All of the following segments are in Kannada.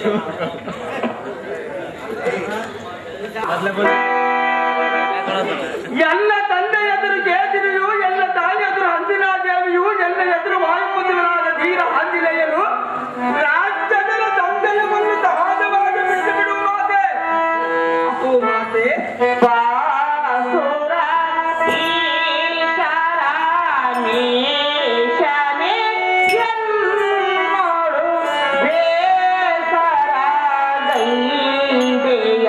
ಎಲ್ಲ ತಂದೆ ಎದುರು ಕೇತಿರಿಯು ಎಲ್ಲ ತಾಯಿ ಎದುರು ಹಂದಿನ ದೇವಿಯು ಎಲ್ಲ ಎದುರು ವಾಯುಪುತ್ರನಾದ ಧೀರ ಆಂಜನೇಯನು ರಾಜ್ಯದ ತಂದೆಯವನ್ನು ಸಹಜವಾಗಿ ಬಿಟ್ಟು ಬಿಡುವ ಮಾತೆ ಓ ಮಾತೆ ಬಾಸುರ ಈಶಾರಾಮೇಶನೇ ಎನ್ನೋಳು ಬೇಸರಗೈದೆಯ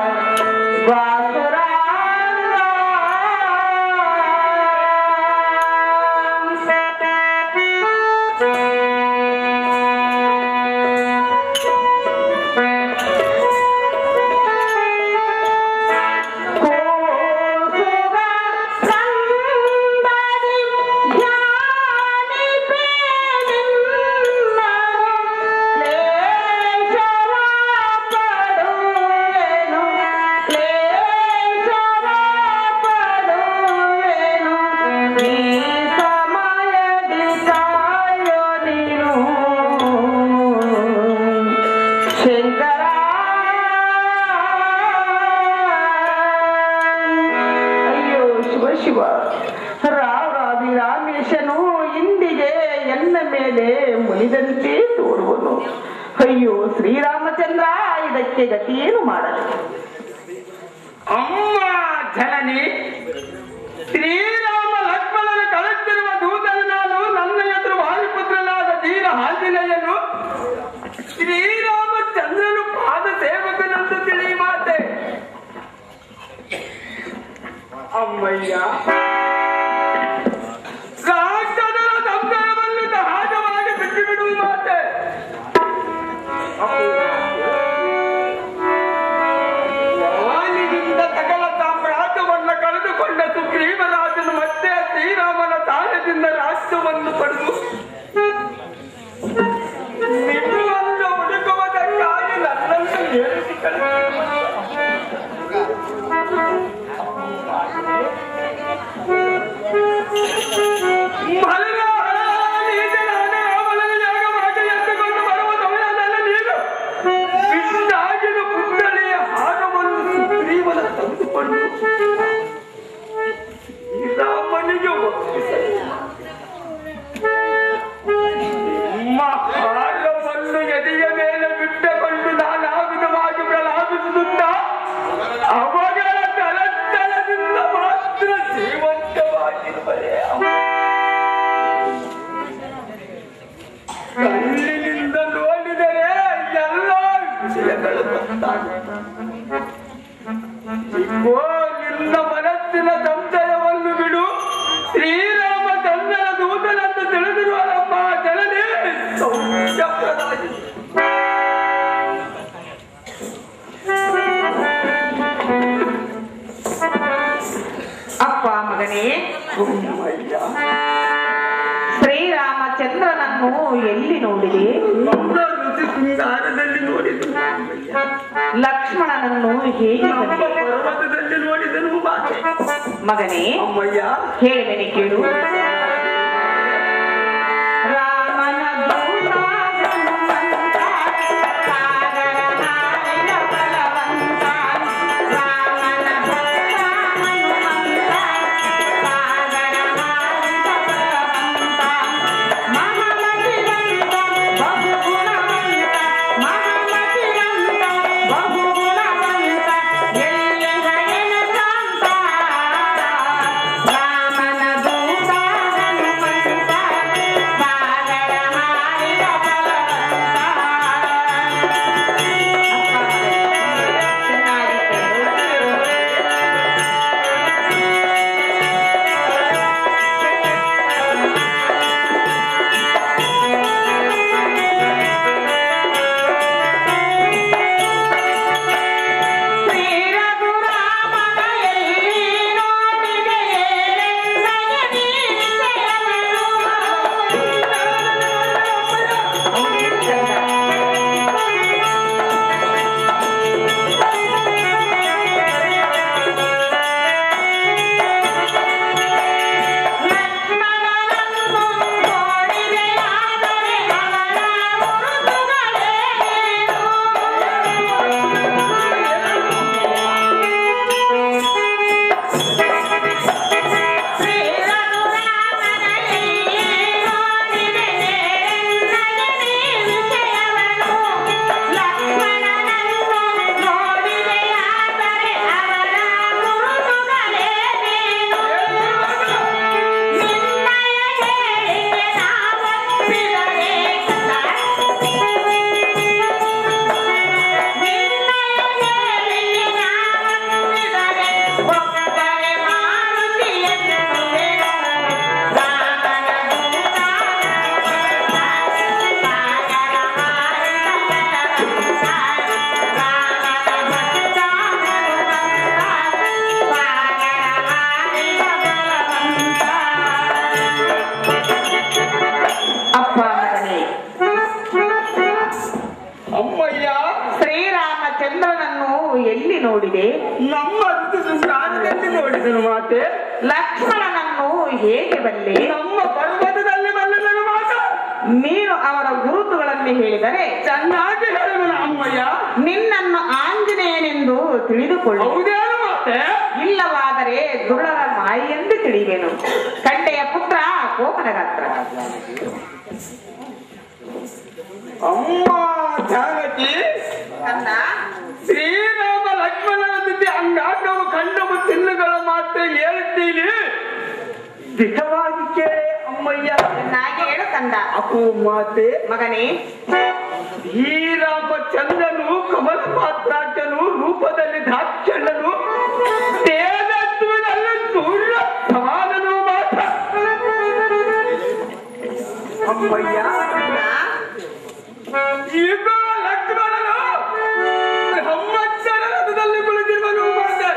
ಕೋಸುಗ ಕಂಬದಿ ಧ್ಯಾನಿಪೆ ನಿನ್ನನು ಕ್ಲೇಶವ ಪಡುವೆನು ಕ್ಲೇಶವ ಪಡುವೆನು ಈ ಸಮಯದಿ ಕಾಯೋ ನೀನು ಶಂಕರ ಅಯ್ಯೋ ಶಿವ ಶಿವ ರಾವಿ ರಾಮೇಶನು ಇಂದಿಗೆ ಎನ್ನ ಮೇಲೆ ಮುನಿದಂತೆ ತೋರುವನು ಅಯ್ಯೋ ಶ್ರೀರಾಮಚಂದ್ರ ಇದಕ್ಕೆ ಗತಿಯೇನು ಮಾಡಲಿ ಅಮ್ಮ ಜನನಿ ಶ್ರೀರಾಮ ಲಕ್ಷ್ಮಣನ ಕಳುತ್ತಿರುವ ದೂತನ ನಾನು ನನ್ನ ಎದುರು ವಾಯುಪುತ್ರನಾದ ಧೀರ ಆಂಜನೇಯನು ಶ್ರೀರಾಮಚಂದ್ರನು ಪಾದ ಸೇವಕನಂದು ತಿಳಿ ಮಾತೆ ಅಮ್ಮಯ್ಯ ರಾಕ್ಷಸರ ಸಂಕಟವನ್ನು ಸಹಜವಾಗಿ ಬಿಟ್ಟು ಬಿಡುವ ಮಾತೆ ವಾಲಿನಿಂದ ಸಕಲ ಸಾಮ್ರಾಜ್ಯವನ್ನ ಕಳೆದುಕೊಂಡ ಸುಗ್ರೀವರಾಜನು ಮತ್ತೆ ಶ್ರೀರಾಮನ ಸಹಾಯದಿಂದ ರಾಜ್ಯವನ್ನು ಪಡೆದು ನಿಮ್ಮನ್ನು ಹುಡುಕುವುದಕ್ಕಾಗಿ ನನ್ನನ್ನು ಏರಿಸಿ ಎತ್ತುಕೊಂಡು ಬರುವ ಸಮಯದಲ್ಲಿ ನೀನು ಬಿದ್ದಾಗಿನ ಪುತ್ಥಳಿಯ ಹಾರವನ್ನು ಸುಗ್ರೀವನ ತಂದುಕೊಂಡು ಶ್ರೀರಾಮನಿಗೆ ಒಪ್ಪಿಸಲು ನಿಮ್ಮ ಹಾರವನ್ನು ಎದೆಯ ಮೇಲೆ ಬಿಟ್ಟುಕೊಂಡು ನಾನು ಆ ವಿಧವಾಗಿ ಪ್ರಲಾಪಿಸುತ್ತಾ ಅವಗಳ ತಲತ್ತಲದಿಂದ ಮಾತ್ರ ಜೀವಂತವಾಗಿರುವರೆ ಕಣ್ಣಿನಿಂದ ನೋಡಿದರೆ ಎಲ್ಲ ವಿಷಯಗಳು ಗೊತ್ತಾಗುತ್ತವೆ ಇಗೋ ನಿನ್ನ ಮನಸ್ಸಿನ ಸಂಶಯವನ್ನು ಬಿಡು ಶ್ರೀರಾಮಚಂದ್ರನ ದೂತನಂತ ತಿಳಿದಿರುವ ನಮ್ಮ ಜನನೇ ಸೌಖ್ಯಪ್ರದಾಯಿ ಅಪ್ಪ ಮಗನೇ ಶ್ರೀರಾಮಚಂದ್ರನನ್ನು ಎಲ್ಲಿ ನೋಡಿದೆ ನಮ್ಮ ರುಚಿ ಶೃಂಗಾರದಲ್ಲಿ ನೋಡಿದನು ಲಕ್ಷ್ಮಣನನ್ನು ಹೇಗೆ ನಮ್ಮ ಕಂಡೆ? ಪರ್ವತದಲ್ಲಿ ನೋಡಿದನು ಮಾತೆ ಮಗನೇ ಅಮ್ಮಯ್ಯ ಹೇಳುವೆನೆ ಕೇಳು ರಾಮನ ದೂತ ಹನುಮಂತ, ಸಾಗರ ನಾಡಿನ ಬಲವಂತ. ರಾಮನ ಭಕ್ತ ಹನುಮಂತ, ಸಾಗರ ನಾಡಿನ ಬಲವಂತ. ಮಹಾಮತಿವಂತ, ಬಹುಗುಣವಂತ, ಮಹಾಮತಿವಂತ, ಬಹುಗುಣವಂತ, ಎಲ್ಲಿಹ ಎನಸಂತ. ರಾಮನ ದೂತ ಅಮ್ಮಯ್ಯ ಶ್ರೀರಾಮಚಂದ್ರನನ್ನು ಎಲ್ಲಿ ನೋಡಿದೆ ನಮ್ಮ ಋತು ಸಂಸಾರದಲ್ಲಿ ನೋಡಿದನು ಮಾತೆ ಲಕ್ಷ್ಮಣನನ್ನು ಹೇಗೆ ಬಲ್ಲೆ ನಮ್ಮ ಪರ್ವತದಲ್ಲಿ ಬಂದನು ಮಾತ ನೀನು ಅವರ ಗುರುತುಗಳನ್ನು ಹೇಳಿದರೆ ಚೆನ್ನಾಗಿ ಹೇಳಿದನು ಅಮ್ಮಯ್ಯ ನಿನ್ನನ್ನು ಆಂಜನೇಯನೆಂದು ತಿಳಿದುಕೊಳ್ಳು ಹೌದೇನು ಮಾತೆ ಇಲ್ಲವಾದರೆ ದುರುಳರ ಮಾಯಿ ಎಂದು ತಿಳಿಯುವೆನು ಕಂಡೆಯ ಪುತ್ರ ಕೋಮನ ಗಾತ್ರ ಅಮ್ಮ ಜಾನಕಿ ಕಂದ ಶ್ರೀರಾಮ ಲಕ್ಷ್ಮಣನ ಜೊತೆ ಅಂಗಾಟವು ಕಂಡವು ತಿನ್ನುಗಳ ಮಾತ್ರ ಹೇಳ್ತೀನಿ ದಿಟವಾಗಿ ಕೇಳೆ ಅಮ್ಮಯ್ಯ ಚೆನ್ನಾಗಿ ಹೇಳು ಕಂದ ಅಪ್ಪು ಮಾತೆ ಮಗನೇ ಶ್ರೀರಾಮಚಂದ್ರನು ಕಮಲ ಪಾತ್ರಾಟನು ರೂಪದಲ್ಲಿ ದಾಕ್ಷಣ್ಣನು ತೇಜಸ್ವಿನಲ್ಲಿ ಸೂರ್ಯ ಸಮಾನನು ಮಾತ್ರ ಅಮ್ಮಯ್ಯ ಈಗ ಲಕ್ಷ್ಮಣನು ಬ್ರಹ್ಮಚಾರ ರಥದಲ್ಲಿ ಕುಳಿತಿರುವನು ಮಾತೆ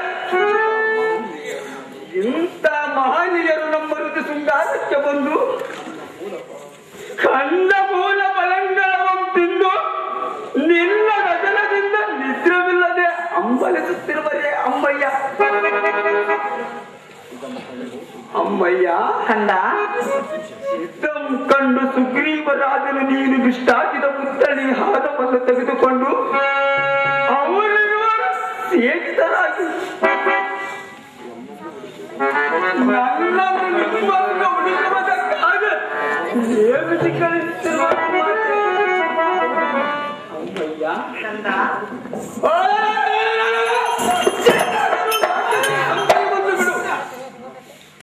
ಇಂಥ ಮಹನೀಯರು ನಮ್ಮ ಋತು ಶೃಂಗಾರಕ್ಕೆ ಬಂದು ಕಂದ ಮೂಲ ಬಲಂಗಳವಂ ತಿಂದು ನಿನ್ನ ರಜನದಿಂದ ನಿದ್ರವಿಲ್ಲದೆ ಅಂಬಲಿಸುತ್ತಿರುವರೇ ಅಮ್ಮಯ್ಯ ಅಮ್ಮಯ್ಯ ಕಂದ ಇದಂ ಕಂಡು ಸುಗ್ರೀವರಾಜನು ನೀನು ಬಿಷ್ಟಾಗಿದ ಮುತ್ತಳಿ ಹಾರವನ್ನು ತೆಗೆದುಕೊಂಡು ಅವರಿರುವರು ಸೇವಿತರಾಗಿ ನನ್ನನ್ನು ನಿಮ್ಮನ್ನು ಉಳಿಸುವುದಕ್ಕಾಗ ನೇಮಿಸಿ ಕಳಿಸುತ್ತಿರುವ ಮಾತೆ. ಅಮ್ಮಯ್ಯ ಕಂದ ಆ